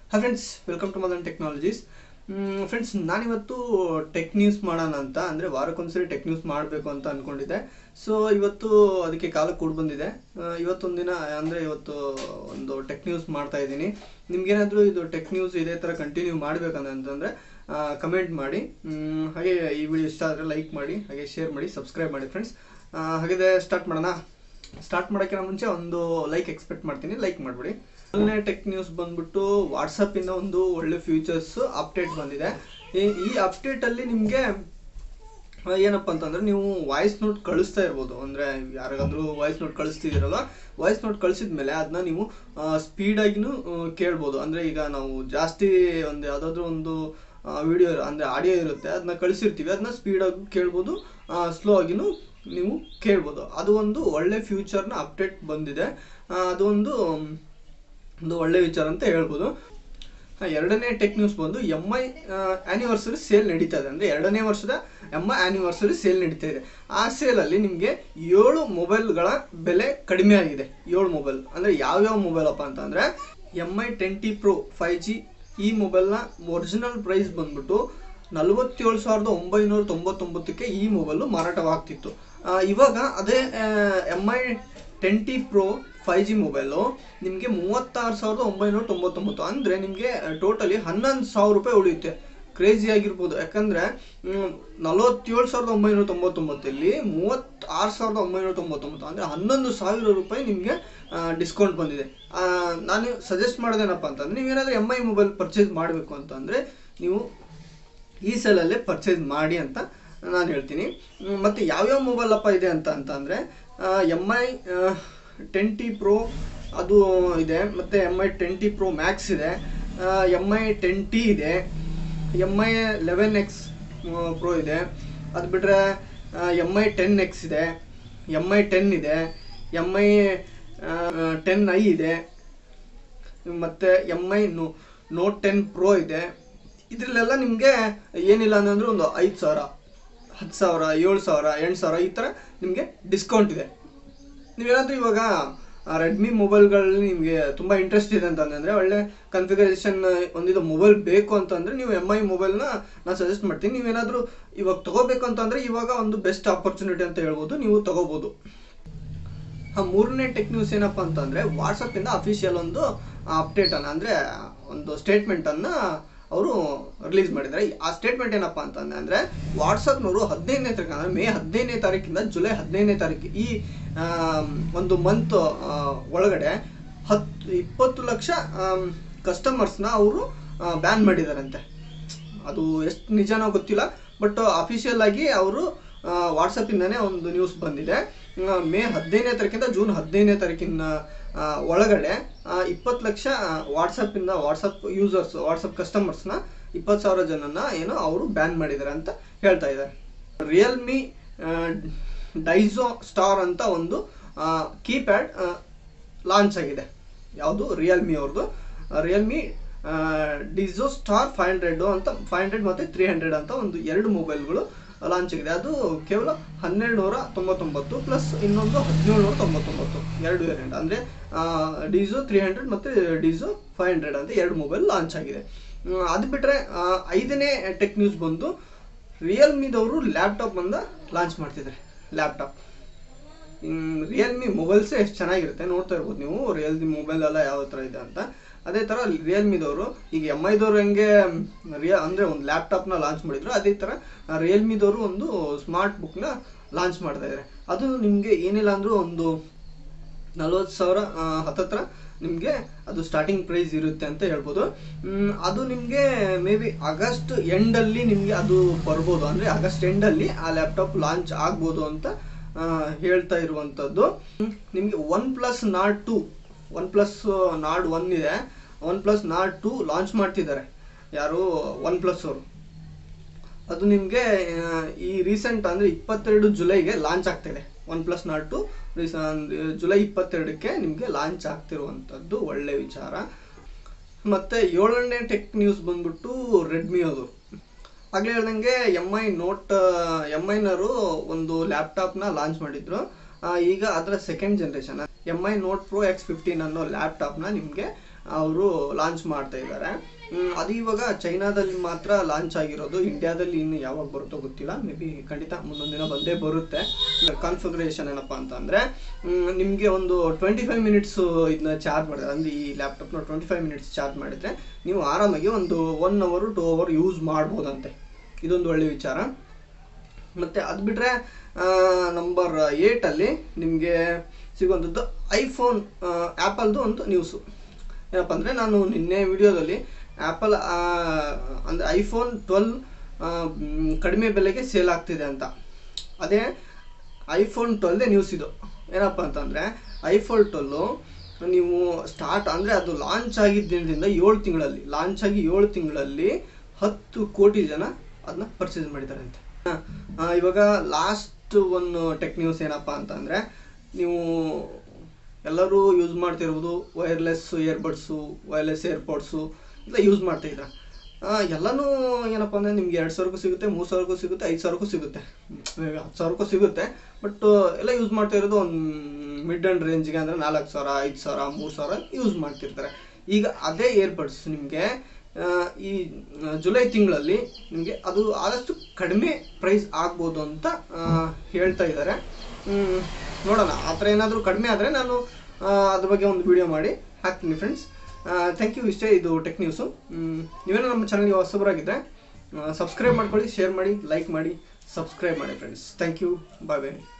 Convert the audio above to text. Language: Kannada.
hi friends welcome to Madan technologies friends ನಾನಿವತ್ತು ಟೆಕ್ ನ್ಯೂಸ್ ಮಾಡೋಣ ಅಂತ ಅಂದರೆ ವಾರಕ್ಕೊಂದ್ಸರಿ ಟೆಕ್ ನ್ಯೂಸ್ ಮಾಡಬೇಕು ಅಂತ ಅಂದ್ಕೊಂಡಿದ್ದೆ ಸೊ ಇವತ್ತು ಅದಕ್ಕೆ ಕಾಲ ಕೂಡ ಬಂದಿದೆ ಆ, ಇವತ್ತೊಂದಿನ ಅಂದರೆ ಇವತ್ತು ಒಂದು ಟೆಕ್ ನ್ಯೂಸ್ ಮಾಡ್ತಾ ಇದ್ದೀನಿ ನಿಮ್ಗೇನಾದರೂ ಇದು ಟೆಕ್ ನ್ಯೂಸ್ ಇದೇ ಥರ ಕಂಟಿನ್ಯೂ ಮಾಡಬೇಕಂತಂದರೆ ಕಮೆಂಟ್ ಮಾಡಿ ಮ್, ಹಾಗೆ ಈ ವಿಡಿಯೋ ಇಷ್ಟ ಆದರೆ ಲೈಕ್ ಮಾಡಿ ಹಾಗೆ ಶೇರ್ ಮಾಡಿ ಸಬ್ಸ್ಕ್ರೈಬ್ ಮಾಡಿ ಫ್ರೆಂಡ್ಸ್ ಹಾಗಿದ್ರೆ ಸ್ಟಾರ್ಟ್ ಮಾಡೋಣ ಸ್ಟಾರ್ಟ್ ಮಾಡೋಕ್ಕಿಂತ ಮುಂಚೆ ಒಂದು ಲೈಕ್ ಎಕ್ಸ್ಪೆಕ್ಟ್ ಮಾಡ್ತೀನಿ ಲೈಕ್ ಮಾಡಿಬಿಡಿ ಮೊದಲನೇ ಟೆಕ್ ನ್ಯೂಸ್ ಬಂದ್ಬಿಟ್ಟು ವಾಟ್ಸಪ್ ಇಂದ ಒಂದು ಒಳ್ಳೆ ಫ್ಯೂಚರ್ಸ್ ಅಪ್ಡೇಟ್ ಬಂದಿದೆ ಈ- ಈ ಅಪ್ಡೇಟ್ ಅಲ್ಲಿ ನಿಮಗೆ ಏನಪ್ಪ ಅಂತಂದ್ರೆ ನೀವು ವಾಯ್ಸ್ ನೋಟ್ ಕಳಿಸ್ತಾ ಇರ್ಬೋದು ಅಂದ್ರೆ ಯಾರಿಗಾದ್ರೂ ವಾಯ್ಸ್ ನೋಟ್ ಕಳಿಸ್ತಿದ್ದೀರಲ್ಲ ವಾಯ್ಸ್ ನೋಟ್ ಕಳಿಸಿದ್ಮೇಲೆ ಅದನ್ನ ನೀವು ಸ್ಪೀಡ್ ಆಗಿನೂ ಆ, ಕೇಳ್ಬೋದು ಅಂದ್ರೆ ಈಗ ನಾವು ಜಾಸ್ತಿ ಒಂದು ಯಾವ್ದಾದ್ರು ಒಂದು ವಿಡಿಯೋ ಅಂದ್ರೆ ಆಡಿಯೋ ಇರುತ್ತೆ ಅದನ್ನ ಕಳಿಸಿರ್ತೀವಿ ಅದನ್ನ ಸ್ಪೀಡ್ ಆಗಿ ಕೇಳ್ಬೋದು ಸ್ಲೋ ಆಗಿನೂ ನೀವು ಕೇಳ್ಬೋದು ಅದು ಒಂದು ಒಳ್ಳೆ ಫ್ಯೂಚರ್ನ ಅಪ್ಡೇಟ್ ಬಂದಿದೆ ಆ, ಅದು ಒಂದು ಮ್, ಒಂದು ಒಳ್ಳೆ ವಿಚಾರ ಅಂತ ಹೇಳ್ಬೋದು ಆ, ಎರಡನೇ ಟೆಕ್ ನ್ಯೂಸ್ ಬಂದು ಎಮ್ ಐ ಆನಿವರ್ಸರಿ ಸೇಲ್ ನಡೀತಾ ಇದೆ ಅಂದರೆ ಎರಡನೇ ವರ್ಷದ ಎಮ್ ಐ ಆನಿವರ್ಸರಿ ಸೇಲ್ ನಡೀತಾ ಇದೆ ಆ ಸೇಲಲ್ಲಿ ನಿಮಗೆ ಏಳು ಮೊಬೈಲ್ಗಳ ಬೆಲೆ ಕಡಿಮೆ ಆಗಿದೆ ಏಳು ಮೊಬೈಲ್ ಅಂದರೆ ಯಾವ್ಯಾವ ಮೊಬೈಲ್ ಅಪ್ಪ ಅಂತಂದರೆ M I twenty pro five G ಈ ಮೊಬೈಲ್ನ ಒರಿಜಿನಲ್ ಪ್ರೈಸ್ ಬಂದ್ಬಿಟ್ಟು ನಲವತ್ತೇಳು ಸಾವಿರದ ಒಂಬೈನೂರ ತೊಂಬತ್ತೊಂಬತ್ತಕ್ಕೆ ಈ ಮೊಬೈಲು ಮಾರಾಟವಾಗ್ತಿತ್ತು ಆ, ಇವಾಗ ಅದೇ M I twenty pro five G mobile ನಿಮಗೆ ಮೂವತ್ತಾರು ಸಾವಿರದ ಒಂಬೈನೂರ ತೊಂಬತ್ತೊಂಬತ್ತು ಅಂದರೆ ನಿಮಗೆ ಟೋಟಲಿ ಹನ್ನೊಂದು ಸಾವಿರ ರೂಪಾಯಿ ಉಳಿಯುತ್ತೆ ಕ್ರೇಜಿ ಆಗಿರ್ಬೋದು ಯಾಕಂದರೆ ನಲವತ್ತೇಳು ಸಾವಿರದ ಒಂಬೈನೂರ ತೊಂಬತ್ತೊಂಬತ್ತಲ್ಲಿ ಮೂವತ್ತಾರು ಸಾವಿರದ ಒಂಬೈನೂರ ತೊಂಬತ್ತೊಂಬತ್ತು ಅಂದರೆ ಹನ್ನೊಂದು ಸಾವಿರ ರೂಪಾಯಿ ನಿಮಗೆ ಡಿಸ್ಕೌಂಟ್ ಬಂದಿದೆ ಆ, ನಾನು ಸಜೆಸ್ಟ್ ಮಾಡೋದೇನಪ್ಪ ಅಂತಂದರೆ ನೀವೇನಾದರೂ ಎಮ್ ಐ ಮೊಬೈಲ್ ಪರ್ಚೇಸ್ ಮಾಡಬೇಕು ಅಂತಂದರೆ ನೀವು ಈ ಸೆಲಲ್ಲೇ ಪರ್ಚೇಸ್ ಮಾಡಿ ಅಂತ ನಾನು ಹೇಳ್ತೀನಿ ಮ್, ಮತ್ತೆ ಯಾವ್ಯಾವ ಮೊಬೈಲ್ ಅಪ್ಪ ಇದೆ ಅಂತ ಅಂತಂದರೆ ಎಮ್ ಐ ಟ್ವೆಂಟಿ ಪ್ರೋ ಅದು ಇದೆ ಮತ್ತು M I twenty pro max ಇದೆ ಎಮ್ ಐ ಟೆನ್ ಟಿ ಇದೆ M I eleven X pro ಇದೆ ಅದು ಬಿಟ್ಟರೆ ಎಮ್ ಐ ಟೆನ್ ಎಕ್ಸ್ ಇದೆ ಎಮ್ ಐ ಟೆನ್ ಇದೆ ಎಮ್ ಐ ಟೆನ್ ಐ ಇದೆ ಮತ್ತೆ M I note ten pro ಇದೆ ಇದರಲ್ಲೆಲ್ಲ ನಿಮಗೆ ಏನಿಲ್ಲ ಅಂತಂದ್ರೆ ಒಂದು ಐದು ಸಾವಿರ ಹತ್ತು ಸಾವಿರ ಏಳು ಸಾವಿರ ಎಂಟು ಸಾವಿರ ಈ ಥರ ನಿಮಗೆ ಡಿಸ್ಕೌಂಟ್ ಇದೆ ನೀವೇನಾದರೂ ಇವಾಗ ರೆಡ್ಮಿ ಮೊಬೈಲ್ಗಳಲ್ಲಿ ನಿಮಗೆ ತುಂಬ ಇಂಟ್ರೆಸ್ಟ್ ಇದೆ ಅಂತಂದರೆ ಒಳ್ಳೆ ಕನ್ಫಿಗರೇಷನ್ ಒಂದಿದು ಮೊಬೈಲ್ ಬೇಕು ಅಂತಂದರೆ ನೀವು ಎಮ್ ಐ ಮೊಬೈಲ್ನ ನಾನು ಸಜೆಸ್ಟ್ ಮಾಡ್ತೀನಿ ನೀವೇನಾದರೂ ಇವಾಗ ತಗೋಬೇಕು ಅಂತಂದರೆ ಇವಾಗ ಒಂದು ಬೆಸ್ಟ್ ಆಪರ್ಚುನಿಟಿ ಅಂತ ಹೇಳ್ಬೋದು ನೀವು ತಗೋಬೋದು ಆ ಮೂರನೇ ಟೆಕ್ ನ್ಯೂಸ್ ಏನಪ್ಪ ಅಂತಂದರೆ ವಾಟ್ಸಪ್ಪಿಂದ ಅಫಿಷಿಯಲ್ ಒಂದು ಅಪ್ಡೇಟ್ ಅನ್ನ ಅಂದರೆ ಒಂದು ಸ್ಟೇಟ್ಮೆಂಟನ್ನು ಅವರು ರಿಲೀಸ್ ಮಾಡಿದ್ದಾರೆ ಆ ಸ್ಟೇಟ್ಮೆಂಟ್ ಏನಪ್ಪ ಅಂತಂದ್ರೆ ಅಂದರೆ ವಾಟ್ಸಪ್ನವರು ಹದಿನೈದನೇ ತಾರೀಕು ಅಂದರೆ ಮೇ ಹದಿನೈದನೇ ತಾರೀಕಿಂದ ಜುಲೈ ಹದಿನೈದನೇ ತಾರೀಕು ಈ ಆಮ್, ಒಂದು ಮಂತ್ ಒಳಗಡೆ ಹತ್ತು ಇಪ್ಪತ್ತು ಲಕ್ಷ ಕಸ್ಟಮರ್ಸ್ನ ಅವರು ಬ್ಯಾನ್ ಮಾಡಿದಾರಂತೆ ಅದು ಎಷ್ಟು ನಿಜನೋ ಗೊತ್ತಿಲ್ಲ ಬಟ್ ಅಫಿಷಿಯಲ್ ಆಗಿ ಅವರು ವಾಟ್ಸಪ್ಪಿಂದನೇ ಒಂದು ನ್ಯೂಸ್ ಬಂದಿದೆ ಆ, ಮೇ ಹದಿನೈದನೇ ತಾರೀಕಿಂದ ಜೂನ್ ಹದಿನೈದನೇ ತಾರೀಕಿನ ಆ, ಒಳಗಡೆ ಇಪ್ಪತ್ತು ಲಕ್ಷ ವಾಟ್ಸಪ್ಪಿಂದ ವಾಟ್ಸಪ್ ಯೂಸರ್ಸ್ ವಾಟ್ಸಪ್ ಕಸ್ಟಮರ್ಸ್ನ ಇಪ್ಪತ್ತು ಸಾವಿರ ಜನನ ಏನೋ ಅವರು ಬ್ಯಾನ್ ಮಾಡಿದ್ದಾರೆ ಅಂತ ಹೇಳ್ತಾ ಇದ್ದಾರೆ ರಿಯಲ್ಮಿ ಡೈಸೋ ಸ್ಟಾರ್ ಅಂತ ಒಂದು ಕೀಪ್ಯಾಡ್ ಲಾಂಚ್ ಆಗಿದೆ ಯಾವುದು ರಿಯಲ್ಮಿ ಅವ್ರದ್ದು Realme Dizo star five hundred ಅಂತ ಫೈವ್ ಹಂಡ್ರೆಡ್ ಮತ್ತು ತ್ರೀ ಹಂಡ್ರೆಡ್ ಅಂತ ಒಂದು ಎರಡು ಮೊಬೈಲ್ಗಳು ಲಾಂಚ್ ಆಗಿದೆ ಅದು ಕೇವಲ ಹನ್ನೆರಡು ನೂರ ತೊಂಬತ್ತೊಂಬತ್ತು ಪ್ಲಸ್ ಇನ್ನೊಂದು ಹದಿನೇಳು ನೂರ ತೊಂಬತ್ತೊಂಬತ್ತು ಎರಡು ವೇರಿಯಂಟ್ ಅಂದರೆ ಡಿಸೋ ತ್ರೀ ಹಂಡ್ರೆಡ್ ಮತ್ತು ಡಿಸೋ ಫೈವ್ ಹಂಡ್ರೆಡ್ ಅಂತ ಎರಡು ಮೊಬೈಲ್ ಲಾಂಚ್ ಆಗಿದೆ ಹ್ಮ್, ಅದು ಬಿಟ್ಟರೆ ಐದನೇ ಟೆಕ್ ನ್ಯೂಸ್ ಬಂದು ರಿಯಲ್ಮಿದವರು ಲ್ಯಾಪ್ಟಾಪ್ ಅನ್ನ ಲಾಂಚ್ ಮಾಡ್ತಿದ್ದಾರೆ ಲ್ಯಾಪ್ಟಾಪ್ ರಿಯಲ್ಮಿ ಮೊಬೈಲ್ಸೇ ಎಷ್ಟು ಚೆನ್ನಾಗಿರುತ್ತೆ ನೋಡ್ತಾ ಇರ್ಬೋದು ನೀವು ರಿಯಲ್ಮಿ ಮೊಬೈಲ್ ಎಲ್ಲ ಯಾವ ಥರ ಇದೆ ಅಂತ ಅದೇ ಥರ ರಿಯಲ್ಮಿದವರು ಈಗ ಎಮ್ ಐದವ್ರು ಹೆಂಗೆ ರಿಯ ಅಂದರೆ ಒಂದು ಲ್ಯಾಪ್ಟಾಪ್ನ ಲಾಂಚ್ ಮಾಡಿದ್ರು ಅದೇ ಥರ ರಿಯಲ್ಮಿದವರು ಒಂದು ಸ್ಮಾರ್ಟ್ ಬುಕ್ನ ಲಾಂಚ್ ಮಾಡ್ತಾ ಇದ್ದಾರೆ ಅದು ನಿಮಗೆ ಏನಿಲ್ಲ ಅಂದರೂ ಒಂದು ನಲ್ವತ್ತು ಸಾವಿರ ಆ, ಹತ್ತತ್ರ ನಿಮಗೆ ಅದು ಸ್ಟಾರ್ಟಿಂಗ್ ಪ್ರೈಸ್ ಇರುತ್ತೆ ಅಂತ ಹೇಳ್ಬೋದು ಮ್, ಅದು ನಿಮಗೆ ಮೇ ಬಿ ಆಗಸ್ಟ್ ಎಂಡಲ್ಲಿ ನಿಮಗೆ ಅದು ಬರ್ಬೋದು ಅಂದರೆ ಆಗಸ್ಟ್ ಎಂಡಲ್ಲಿ ಆ ಲ್ಯಾಪ್ಟಾಪ್ ಲಾಂಚ್ ಆಗ್ಬೋದು ಅಂತ ಆ, ಹೇಳ್ತಾ ಇರುವಂಥದ್ದು ನಿಮಗೆ one plus Nord two one plus Nord one ಇದೆ one plus Nord two launch ಮಾಡ್ತಿದ್ದಾರೆ ಯಾರು ಒನ್ ಪ್ಲಸ್ ಅವರು ಅದು ನಿಮಗೆ ಈ ರೀಸೆಂಟ್ ಅಂದರೆ ಇಪ್ಪತ್ತೆರಡು ಜುಲೈಗೆ ಲಾಂಚ್ ಆಗ್ತಿದೆ one plus Nord two July ಇಪ್ಪತ್ತೆರಡಕ್ಕೆ ನಿಮಗೆ ಲಾಂಚ್ ಆಗ್ತಿರುವಂಥದ್ದು ಒಳ್ಳೆ ವಿಚಾರ ಮತ್ತು ಏಳನೇ ಟೆಕ್ ನ್ಯೂಸ್ ಬಂದ್ಬಿಟ್ಟು ರೆಡ್ಮಿ ಅದು ಆಗಲೇ ಹೇಳ್ದಂಗೆ ಎಮ್ ಐ ನೋಟ್ ಎಮ್ ಐನವರು ಒಂದು ಲ್ಯಾಪ್ಟಾಪ್ನ ಲಾಂಚ್ ಮಾಡಿದ್ರು ಆ, ಈಗ ಅದರ second generation M I note pro X fifteen ಅನ್ನೋ ಲ್ಯಾಪ್ಟಾಪ್ನ ನಿಮಗೆ ಅವರು ಲಾಂಚ್ ಮಾಡ್ತಾ ಇದ್ದಾರೆ ಹ್ಮ್, ಅದು ಇವಾಗ ಚೈನಾದಲ್ಲಿ ಮಾತ್ರ ಲಾಂಚ್ ಆಗಿರೋದು ಇಂಡಿಯಾದಲ್ಲಿ ಇನ್ನು ಯಾವಾಗ ಬರುತ್ತೋ ಗೊತ್ತಿಲ್ಲ ಮೇ ಬಿ ಖಂಡಿತ ಮುಂದೊಂದು ದಿನ ಬಂದೇ ಬರುತ್ತೆ ಕಾನ್ಫಿಗರೇಷನ್ ಏನಪ್ಪ ಅಂತಂದರೆ ನಿಮಗೆ ಒಂದು ಟ್ವೆಂಟಿ ಫೈವ್ ಮಿನಿಟ್ಸು ಇದನ್ನ ಚಾರ್ಜ್ ಮಾಡಿದ್ರೆ ಅಂದರೆ ಈ ಲ್ಯಾಪ್ಟಾಪ್ನ ಟ್ವೆಂಟಿ ಫೈವ್ ಮಿನಿಟ್ಸ್ ಚಾರ್ಜ್ ಮಾಡಿದರೆ ನೀವು ಆರಾಮಾಗಿ ಒಂದು ಒನ್ ಅವರು ಟೂ ಅವರ್ ಯೂಸ್ ಮಾಡ್ಬೋದಂತೆ ಇದೊಂದು ಒಳ್ಳೆ ವಿಚಾರ ಮತ್ತು ಅದು ಬಿಟ್ಟರೆ ನಂಬರ್ ಏಯ್ಟಲ್ಲಿ ನಿಮಗೆ ಸಿಗುವಂಥದ್ದು ಐಫೋನ್ ಆ್ಯಪಲ್ದು ಒಂದು ನ್ಯೂಸು ಏನಪ್ಪ ಅಂದರೆ ನಾನು ನಿನ್ನೆ ವಿಡಿಯೋದಲ್ಲಿ ಆ್ಯಪಲ್ ಅಂದರೆ ಐಫೋನ್ ಟ್ವೆಲ್ ಕಡಿಮೆ ಬೆಲೆಗೆ ಸೇಲ್ ಆಗ್ತಿದೆ ಅಂತ ಅದೇ ಐಫೋನ್ ಟ್ವೆಲ್ದೇ ನ್ಯೂಸ್ ಇದು ಏನಪ್ಪ ಅಂತಂದರೆ ಐಫೋನ್ ಟ್ವೆಲ್ಲು ನೀವು ಸ್ಟಾರ್ಟ್ ಅಂದರೆ ಅದು ಲಾಂಚ್ ಆಗಿದ್ದ ದಿನದಿಂದ ಏಳು ತಿಂಗಳಲ್ಲಿ ಲಾಂಚ್ ಆಗಿ ಏಳು ತಿಂಗಳಲ್ಲಿ ಹತ್ತು ಕೋಟಿ ಜನ ಅದನ್ನ ಪರ್ಚೇಸ್ ಮಾಡಿದ್ದಾರೆ ಅಂತ ಆ, ಇವಾಗ ಲಾಸ್ಟ್ ಒಂದು ಟೆಕ್ ನ್ಯೂಸ್ ಏನಪ್ಪ ಅಂತಂದರೆ ನೀವು ಎಲ್ಲರೂ ಯೂಸ್ ಮಾಡ್ತಿರ್ಬೋದು ವೈರ್ಲೆಸ್ ಇಯರ್ಬಡ್ಸು ವೈರ್ಲೆಸ್ ಏರ್ಪೋಡ್ಸು ಎಲ್ಲ ಯೂಸ್ ಮಾಡ್ತಾ ಇದ್ದಾರೆ ಎಲ್ಲನೂ ಏನಪ್ಪ ಅಂದರೆ ನಿಮ್ಗೆ ಎರಡು ಸಾವಿರಕ್ಕೂ ಸಿಗುತ್ತೆ ಮೂರು ಸಾವಿರಕ್ಕೂ ಸಿಗುತ್ತೆ ಐದು ಸಾವಿರಕ್ಕೂ ಸಿಗುತ್ತೆ ಹ್ಮ್, ಹತ್ತು ಸಾವಿರಕ್ಕೂ ಸಿಗುತ್ತೆ ಬಟ್ ಎಲ್ಲ ಯೂಸ್ ಮಾಡ್ತಾ ಇರೋದು ಒಂದು ಮಿಡ್ ಆ್ಯಂಡ್ ರೇಂಜ್ಗೆ ಅಂದರೆ ನಾಲ್ಕು ಸಾವಿರ ಐದು ಸಾವಿರ ಮೂರು ಸಾವಿರ ಯೂಸ್ ಮಾಡ್ತಿರ್ತಾರೆ ಈಗ ಅದೇ ಏರ್ಬಡ್ಸ್ ನಿಮಗೆ ಈ ಜುಲೈ ತಿಂಗಳಲ್ಲಿ ನಿಮಗೆ ಅದು ಆದಷ್ಟು ಕಡಿಮೆ ಪ್ರೈಸ್ ಆಗ್ಬೋದು ಅಂತ ಆ, ಹೇಳ್ತಾ ಇದ್ದಾರೆ ಹ್ಮ್, ನೋಡೋಣ ಆ ಥರ ಏನಾದರೂ ಕಡಿಮೆ ಆದರೆ ನಾನು ಆ, ಅದ್ರ ಬಗ್ಗೆ ಒಂದು ವಿಡಿಯೋ ಮಾಡಿ ಹಾಕ್ತೀನಿ ಫ್ರೆಂಡ್ಸ್ ಥ್ಯಾಂಕ್ ಯು ಇಷ್ಟೇ ಇದು ಟೆಕ್ ನ್ಯೂಸು ನೀವೇನೋ ನಮ್ಮ ಚಾನಲ್ಗೆ ಹೊಸಬರಾಗಿದ್ದರೆ ಸಬ್ಸ್ಕ್ರೈಬ್ ಮಾಡ್ಕೊಳ್ಳಿ ಶೇರ್ ಮಾಡಿ ಲೈಕ್ ಮಾಡಿ ಸಬ್ಸ್ಕ್ರೈಬ್ ಮಾಡಿ friends thank you bye bye